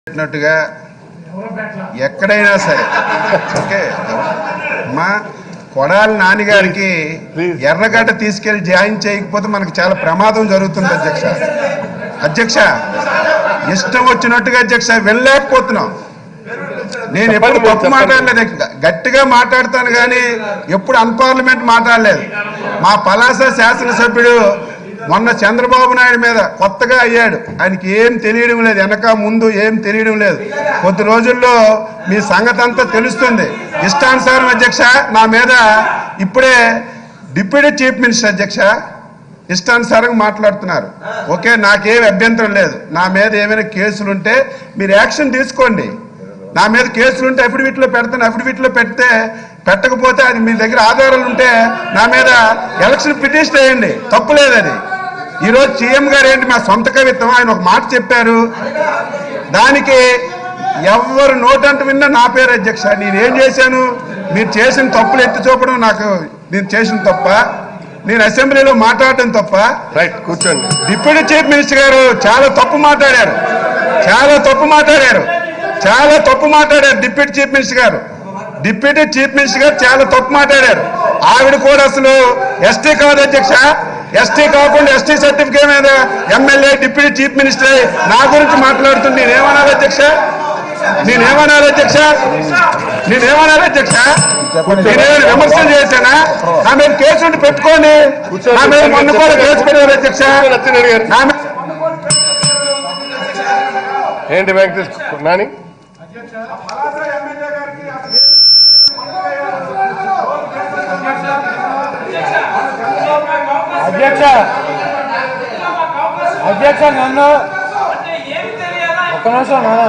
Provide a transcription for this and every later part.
పెట్టినట్టుగా ఎక్కడైనా సరే ఓకే మా కొడాలి నాన్నగారికి ఎర్రగడ్డ తీసుకెళ్లి జాయిన్ చేయకపోతే మనకు చాలా ప్రమాదం జరుగుతుంది అధ్యక్ష అధ్యక్ష ఇష్టం వచ్చినట్టుగా అధ్యక్ష వెళ్ళలేకపోతున్నాం నేను ఎప్పుడు తప్పు మాట్లాడలేదు గట్టిగా మాట్లాడతాను కానీ ఎప్పుడు అన్పార్లమెంట్ మాట్లాడలేదు మా పలాస శాసనసభ్యుడు మొన్న చంద్రబాబు నాయుడు మీద కొత్తగా అయ్యాడు ఆయనకి ఏం తెలియడం లేదు వెనక ముందు ఏం తెలియడం లేదు కొద్ది రోజుల్లో మీ సంగతి అంతా తెలుస్తుంది ఇష్టానుసారం అధ్యక్ష నా మీద ఇప్పుడే డిప్యూటీ చీఫ్ మినిస్టర్ అధ్యక్ష ఇష్టానుసారంగా మాట్లాడుతున్నారు ఓకే నాకేం అభ్యంతరం లేదు నా మీద ఏమైనా కేసులు ఉంటే మీరు యాక్షన్ తీసుకోండి నా మీద కేసులు ఉంటే అఫిడవిట్లో పెడతాను అఫిడవిట్లో పెడితే పెట్టకపోతే అది మీ దగ్గర ఆధారాలు ఉంటే నా మీద ఎలక్షన్ పిటిషన్ వేయండి తప్పు లేదు అది ఈరోజు సీఎం గారు ఏంటి మా సొంత కవిత్వం ఆయన ఒక మాట చెప్పారు దానికి ఎవరు నోటంట విన్నా నా పేరు అధ్యక్ష నేనేం చేశాను మీరు చేసిన తప్పులు ఎత్తి చూపడం నాకు నేను చేసిన తప్ప నేను అసెంబ్లీలో మాట్లాడటం తప్ప రైట్ కూర్చోండి డిప్యూటీ చీఫ్ మినిస్టర్ గారు చాలా తప్పు మాట్లాడారు చాలా తప్పు మాట్లాడారు చాలా తప్పు మాట్లాడారు డిప్యూటీ చీఫ్ మినిస్టర్ గారు డిప్యూటీ చీఫ్ మినిస్టర్ గారు చాలా తప్పు మాట్లాడారు ఆవిడ కూడా అసలు ఎస్టీ కాదు అధ్యక్ష ఎస్టీ కాకుండా ఎస్టీ సర్టిఫికేట్ మీద ఎమ్మెల్యే డిప్యూటీ చీఫ్ మినిస్టర్ నా గురించి మాట్లాడుతుంది నేనేమనాలి అధ్యక్ష నేనేమనాలి అధ్యక్ష నేనేమనాలి అధ్యక్ష నేనేమైనా విమర్శలు చేశానా నా మీద కేసు ఉంటే పెట్టుకోండి నా మీద మొన్న కూడా కేసు పెట్టారు అధ్యక్ష లచ్చిరెడ్డి గారు నా మీద ఏంటి వెంకటేష్ నాని అధ్యక్ష అధ్యక్ష నన్ను ఒక్క నిమిషం నాన్న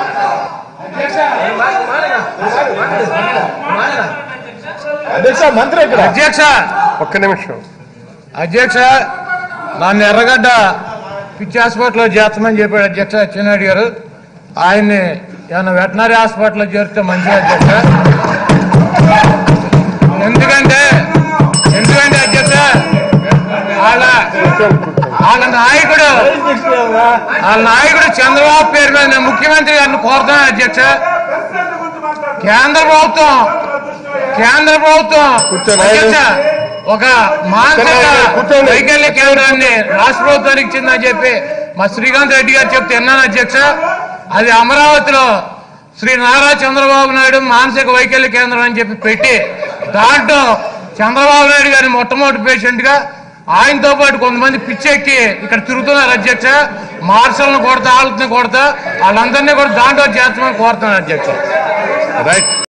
అధ్యక్ష మంత్రి ఇక్కడ అధ్యక్ష ఒక్క నిమిషం అధ్యక్ష నన్ను ఎర్రగడ్డ పిచ్చి హాస్పిటల్లో చేర్చమని చెప్పాడు అధ్యక్ష చిన్నాడు గారు ఆయన్ని ఏమన్నా వెటనరీ హాస్పిటల్లో చేరితే మంచిది అధ్యక్ష ఎందుకంటే ఎందుకంటే అధ్యక్ష వాళ్ళ కూర్చోండి కూర్చోండి వాళ్ళ నాయకుడు వాళ్ళ నాయకుడు చంద్రబాబు పేరు మీద నేను ముఖ్యమంత్రి గారిని కోరుతాను అధ్యక్ష కేంద్ర ప్రభుత్వం కేంద్ర ప్రభుత్వం కూర్చోండి. అధ్యక్ష ఒక మానసిక కూర్చోండి. వైకల్య కేంద్రాన్ని రాష్ట్ర ప్రభుత్వానికి ఇచ్చిందని చెప్పి మా శ్రీకాంత్ రెడ్డి గారు చెప్తే విన్నాను అధ్యక్ష అది అమరావతిలో శ్రీ నారా చంద్రబాబు నాయుడు మానసిక వైకల్య కేంద్రం అని చెప్పి పెట్టి దాంట్లో చంద్రబాబు నాయుడు గారిని మొట్టమొదటి పేషెంట్ గా ఆయనతో పాటు కొంతమంది పిచ్చెక్కి ఇక్కడ తిరుగుతున్నారు అధ్యక్ష మార్షల్ని కొడతా వాళ్ళని కొడతా వాళ్ళందరినీ కూడా దాంట్లో చేర్చమని కోరుతున్నాను అధ్యక్ష రైట్